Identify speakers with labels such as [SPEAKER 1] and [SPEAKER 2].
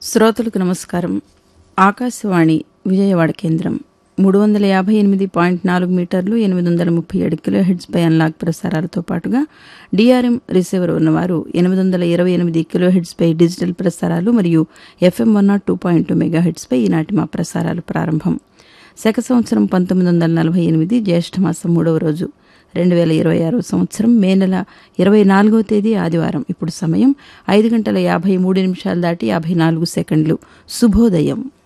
[SPEAKER 1] శ్రోతలకు నమస్కారం ఆకాశవాణి విజయవాడ కేంద్రం మూడు వందల యాభై ఎనిమిది పాయింట్ నాలుగు మీటర్లు ఎనిమిది వందల ముప్పై ఏడు కిలో హెడ్స్పై అన్లాక్ ప్రసారాలతో పాటుగా డిఆర్ఎం రిసీవర్ ఉన్నవారు ఎనిమిది వందల ఇరవై ఎనిమిది కిలో హెడ్స్పై డిజిటల్ ప్రసారాలు మరియు FM one naught two point two mega హెడ్స్పై ఈనాటి మా ప్రసారాలు ప్రారంభం శక సంవత్సరం పంతొమ్మిది వందల నలభై ఎనిమిది జ్యేష్ఠమాసం మూడవ రోజు రెండు వేల ఇరవై ఆరో సంవత్సరం మే నెల ఇరవై నాలుగవ తేదీ ఆదివారం ఇప్పుడు సమయం ఐదు గంటల యాభై మూడు నిమిషాలు దాటి యాభై నాలుగు సెకండ్లు శుభోదయం